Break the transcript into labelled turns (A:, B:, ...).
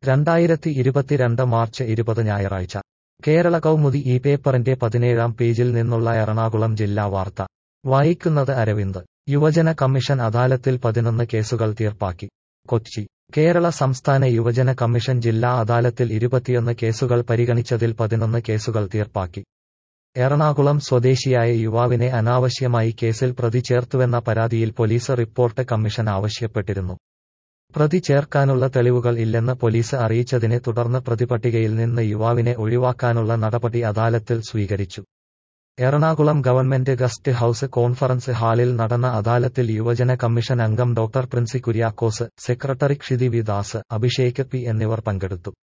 A: രണ്ടായിരത്തി ഇരുപത്തിരണ്ട് മാർച്ച് ഇരുപത് ഞായറാഴ്ച കേരള കൗമുദി ഈ പേപ്പറിന്റെ പതിനേഴാം പേജിൽ നിന്നുള്ള എറണാകുളം ജില്ലാ വാർത്ത വായിക്കുന്നത് അരവിന്ദ് യുവജന കമ്മീഷൻ അദാലത്തിൽ പതിനൊന്ന് കേസുകൾ തീർപ്പാക്കി കൊച്ചി കേരള സംസ്ഥാന യുവജന കമ്മീഷൻ ജില്ലാ അദാലത്തിൽ ഇരുപത്തിയൊന്ന് കേസുകൾ പരിഗണിച്ചതിൽ പതിനൊന്ന് കേസുകൾ തീർപ്പാക്കി എറണാകുളം സ്വദേശിയായ യുവാവിനെ അനാവശ്യമായി കേസിൽ പ്രതി ചേർത്തുവെന്ന പരാതിയിൽ പോലീസ് റിപ്പോർട്ട് കമ്മീഷൻ ആവശ്യപ്പെട്ടിരുന്നു പ്രതി ചേർക്കാനുള്ള തെളിവുകൾ ഇല്ലെന്ന് പോലീസ് അറിയിച്ചതിനെ തുടർന്ന് പ്രതിപട്ടികയിൽ നിന്ന് യുവാവിനെ ഒഴിവാക്കാനുള്ള നടപടി അദാലത്തിൽ സ്വീകരിച്ചു Ernakulam government guest house conference ഹാളിൽ നടന്ന അദാലത്തിൽ യുവജന കമ്മീഷൻ അംഗം doctor Prinsi Kuriakose secretary Kshithi V Das Abhishek P എന്നിവർ പങ്കെടുത്തു